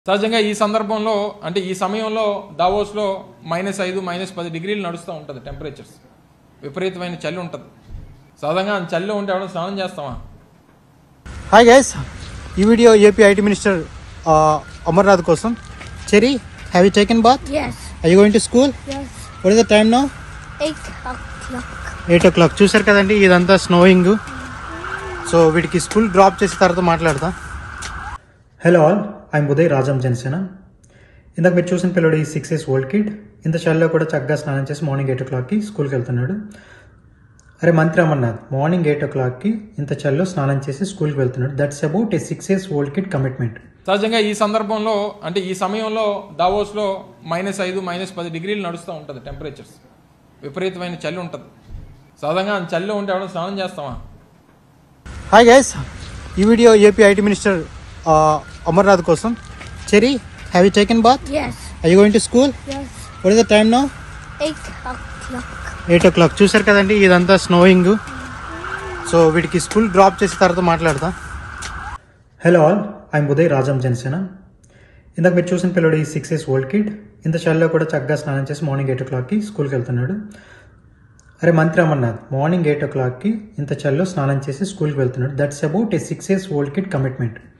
సహజంగా ఈ సందర్భంలో అంటే ఈ సమయంలో దావోస్లో మైనస్ ఐదు మైనస్ పది డిగ్రీలు నడుస్తూ ఉంటుంది టెంపరేచర్స్ విపరీతమైన చలి ఉంటుంది సాధారణంగా ఆ చలిలో ఉంటే ఎవడో స్నానం చేస్తామా హాయ్ గైస్ ఈ వీడియో ఏపీ ఐటీ మినిస్టర్ ఆ, అమర్నాథ్ కోసం cherry have you taken bath Yes, I going to school yes. What is the time no Eight o'clock. Eight o'clock చూసారు కదండి ఇదంతా స్నోయింగ్ సో వీటికి స్కూల్ డ్రాప్ చేసిన తర్వాత మాట్లాడతా hello all I'm Uday Rajam Janasena ఇందాక మీరు చూసిన పిల్లడు ఈ సిక్స్ ఇయర్స్ ఓల్డ్ కిడ్ ఇంత చలిలో కూడా చక్కగా స్నానం చేసి మార్నింగ్ ఎయిట్ ఓ క్లాక్కి స్కూల్కి వెళ్తున్నాడు అరే మంత్రి అమర్నాథ్ మార్నింగ్ ఎయిట్ ఓ క్లాక్కి ఇంత చలిలో స్నానం చేసి స్కూల్కి వెళ్తున్నాడు that's about a six years old kid commitment సహజంగా ఈ సందర్భంలో అంటే ఈ సమయంలో దావోస్లో మైనస్ ఐదు మైనస్ పది డిగ్రీలు నడుస్తూ ఉంటుంది టెంపరేచర్స్ విపరీతమైన చలి ఉంటుంది సాధారణంగా ఆ చలిలో ఉంటే ఎవడో స్నానం చేస్తామా హాయ్ గైస్ ఈ వీడియో ఏపీ ఐటీ మినిస్టర్ ఆ, అమర్నాథ్ కోసం cherry have you taken bath Yes, I going to school yes. What is the time no Eight o'clock. Eight o'clock చూసారు కదండి ఇదంతా స్నోయింగ్ సో వీటికి స్కూల్ డ్రాప్ చేసిన తర్వాత మాట్లాడతా hello all I'm Uday Rajam Janasena ఇందాక మీరు చూసిన పిల్లడు ఈ సిక్స్ ఇయర్స్ ఓల్డ్ కిడ్ ఇంత చలిలో కూడా చక్కగా స్నానం చేసి మార్నింగ్ ఎయిట్ ఓ క్లాక్కి స్కూల్కి వెళ్తున్నాడు అరే మంత్రి అమర్నాథ్ మార్నింగ్ ఎయిట్ ఓ క్లాక్కి ఇంత చలిలో స్నానం చేసి స్కూల్కి వెళ్తున్నాడు that's about a six years old kid commitment